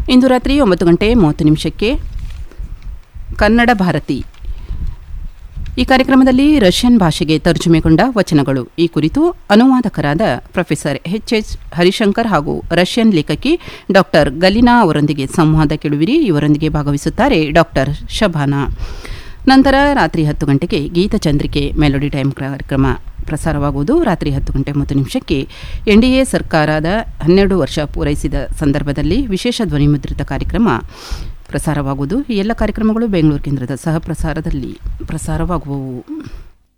ಇಂದು ರಾತ್ರಿ ಒಂಬತ್ತು ಗಂಟೆ ಮೂವತ್ತು ನಿಮಿಷಕ್ಕೆ ಕನ್ನಡ ಭಾರತಿ ಈ ಕಾರ್ಯಕ್ರಮದಲ್ಲಿ ರಷ್ಯನ್ ಭಾಷೆಗೆ ತರ್ಜುಮೆಗೊಂಡ ವಚನಗಳು ಈ ಕುರಿತು ಅನುವಾದಕರಾದ ಪ್ರೊಫೆಸರ್ ಎಚ್ ಎಚ್ ಹರಿಶಂಕರ್ ಹಾಗೂ ರಷ್ಯನ್ ಲೇಖಕಿ ಡಾಕ್ಟರ್ ಗಲಿನಾ ಅವರೊಂದಿಗೆ ಸಂವಾದ ಕೇಳುವಿರಿ ಇವರೊಂದಿಗೆ ಭಾಗವಹಿಸುತ್ತಾರೆ ಡಾಕ್ಟರ್ ಶಬಾನಾ ನಂತರ ರಾತ್ರಿ ಹತ್ತು ಗಂಟೆಗೆ ಗೀತಚಂದ್ರಿಕೆ ಮೆಲೋಡಿ ಟೈಮ್ ಕಾರ್ಯಕ್ರಮ ಪ್ರಸಾರವಾಗುವುದು ರಾತ್ರಿ ಹತ್ತು ಗಂಟೆ ಮೂವತ್ತು ನಿಮಿಷಕ್ಕೆ ಎನ್ಡಿಎ ಸರ್ಕಾರದ ಹನ್ನೆರಡು ವರ್ಷ ಪೂರೈಸಿದ ಸಂದರ್ಭದಲ್ಲಿ ವಿಶೇಷ ಧ್ವನಿಮುದ್ರಿತ ಕಾರ್ಯಕ್ರಮ ಪ್ರಸಾರವಾಗುವುದು ಈ ಎಲ್ಲ ಕಾರ್ಯಕ್ರಮಗಳು ಬೆಂಗಳೂರು ಕೇಂದ್ರದ ಸಹ ಪ್ರಸಾರದಲ್ಲಿ ಪ್ರಸಾರವಾಗುವವು